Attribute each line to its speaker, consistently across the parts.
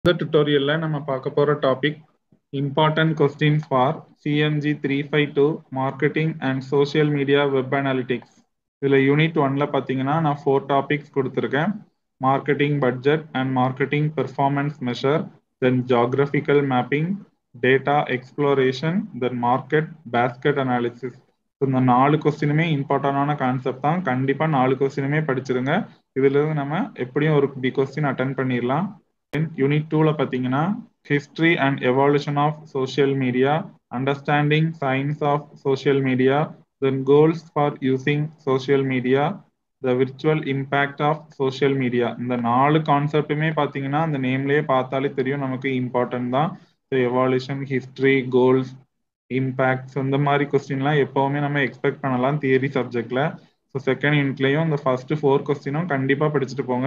Speaker 1: இந்த டுட்டோரியல்ல நம்ம பார்க்க போற topic important questions for CMG three five two marketing and social media web analytics இதில் யூனிட் ஒன்ல பார்த்தீங்கன்னா நான் ஃபோர் டாபிக்ஸ் கொடுத்துருக்கேன் marketing budget and marketing performance measure then geographical mapping data exploration then market basket analysis இந்த நாலு கொஸ்டினுமே இம்பார்ட்டண்டான concept தான் கண்டிப்பாக நாலு கொஸ்டினுமே படிச்சிருங்க இதுல இருந்து நம்ம எப்படியும் ஒரு பி கொஸ்டின் அட்டன் பண்ணிடலாம் யூனிட் டூவில் பார்த்தீங்கன்னா history and evolution of social media understanding science of social media then goals for using social media the virtual impact of social media இந்த நாலு கான்செப்ட்டுமே பார்த்தீங்கன்னா அந்த நேம்லேயே பார்த்தாலே தெரியும் நமக்கு இம்பார்ட்டன்ட் தான் so evolution history goals impacts இந்த மாதிரி கொஸ்டின்லாம் எப்போவுமே நம்ம எக்ஸ்பெக்ட் பண்ணலாம் தியரி சப்ஜெக்ட்ல ஸோ செகண்ட் யூனிட்லையும் இந்த ஃபர்ஸ்ட் ஃபோர் கொஸ்டினும் கண்டிப்பாக படிச்சுட்டு போங்க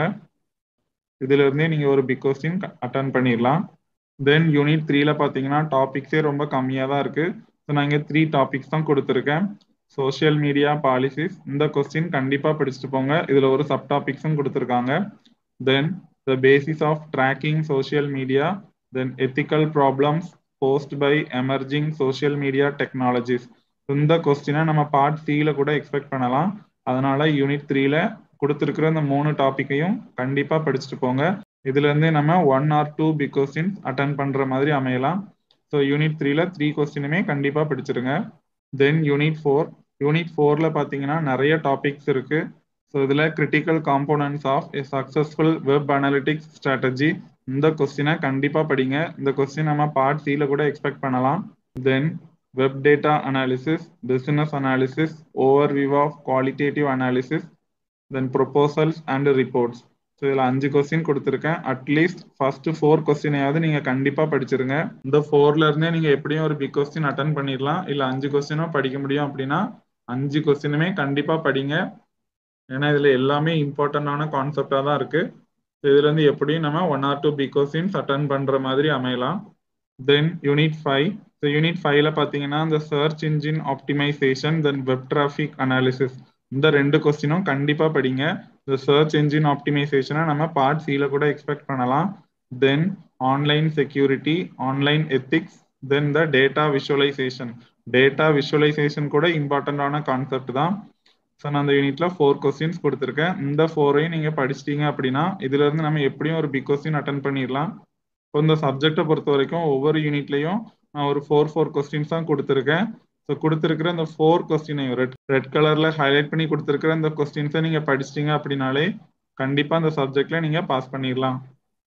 Speaker 1: இதுல இருந்தே நீங்க ஒரு பிக் கொஸ்டின் அட்டன் பண்ணிடலாம் தென் யூனிட் த்ரீல பாத்தீங்கன்னா டாபிக்ஸே ரொம்ப கம்மியா தான் இருக்கு ஸோ நான் இங்க த்ரீ டாபிக்ஸ் தான் கொடுத்துருக்கேன் சோஷியல் மீடியா பாலிசிஸ் இந்த கொஸ்டின் கண்டிப்பா படிச்சுட்டு போங்க இதுல ஒரு சப் டாபிக்ஸும் கொடுத்துருக்காங்க then the basis of tracking social media then ethical problems post by emerging social media technologies இந்த கொஸ்டினை நம்ம பார்ட் சில கூட எக்ஸ்பெக்ட் பண்ணலாம் அதனால யூனிட் த்ரீல கொடுத்துருக்கிற இந்த மூணு டாப்பிக்கையும் கண்டிப்பா படிச்சுட்டு போங்க இதுல இருந்து நம்ம one or two B questions attend பண்ற மாதிரி அமையலாம் ஸோ யூனிட் த்ரீல த்ரீ கொஸ்டினுமே கண்டிப்பா படிச்சிருங்க தென் யூனிட் ஃபோர் யூனிட் ஃபோர்ல பாத்தீங்கன்னா நிறைய டாபிக்ஸ் இருக்கு ஸோ இதுல critical components of a successful web analytics strategy இந்த கொஸ்டினை கண்டிப்பா படிங்க இந்த கொஸ்டின் நம்ம பார்ட் சில கூட எக்ஸ்பெக்ட் பண்ணலாம் then web data analysis business analysis overview of qualitative analysis then proposals and reports so இதில் அஞ்சு கொஸ்டின் கொடுத்துருக்கேன் அட்லீஸ்ட் ஃபர்ஸ்ட் ஃபோர் கொஸ்டினையாவது நீங்கள் கண்டிப்பாக படிச்சிருங்க இந்த ஃபோர்ல இருந்தே நீங்கள் எப்படியும் ஒரு பிக் கொஸ்டின் அட்டன் பண்ணிடலாம் இல்லை அஞ்சு கொஸ்டினும் படிக்க முடியும் அப்படின்னா அஞ்சு கொஸ்டினுமே கண்டிப்பாக படிங்க ஏன்னா இதில் எல்லாமே இம்பார்ட்டண்டான கான்செப்டாக தான் இருக்கு இதுல இருந்து எப்படியும் நம்ம one or two big questions attend பண்ணுற மாதிரி அமையலாம் then unit five so unit ஃபைவ்ல பார்த்தீங்கன்னா இந்த search engine optimisation then web traffic analysis இந்த ரெண்டு கொஸ்டினும் கண்டிப்பா படிங்க இந்த சர்ச் என்ஜின் ஆப்டிமைசேஷனை நம்ம பார்ட் சில கூட எக்ஸ்பெக்ட் பண்ணலாம் then online security online ethics then the data visualisation data visualisation கூட இம்பார்ட்டண்டான கான்செப்ட் தான் ஸோ நான் அந்த யூனிட்ல ஃபோர் கொஸ்டின்ஸ் கொடுத்துருக்கேன் இந்த ஃபோரையும் நீங்க படிச்சிட்டீங்க அப்படின்னா இதுல இருந்து நம்ம எப்படியும் ஒரு பிக் கொஸ்டின் அட்டன் பண்ணிடலாம் இப்போ இந்த சப்ஜெக்டை பொறுத்த வரைக்கும் ஒவ்வொரு யூனிட்லையும் நான் ஒரு ஃபோர் ஃபோர் கொஸ்டின்ஸ் தான் கொடுத்துருக்கேன் ஸோ கொடுத்துருக்கிற இந்த ஃபோர் கொஸ்டினையும் ரெட் ரெட் கலர்ல ஹைலைட் பண்ணி கொடுத்துருக்கிற இந்த கொஸ்டின்ஸை நீங்க படிச்சிட்டீங்க அப்படின்னாலே கண்டிப்பா இந்த சப்ஜெக்ட்ல நீங்க பாஸ் பண்ணிடலாம்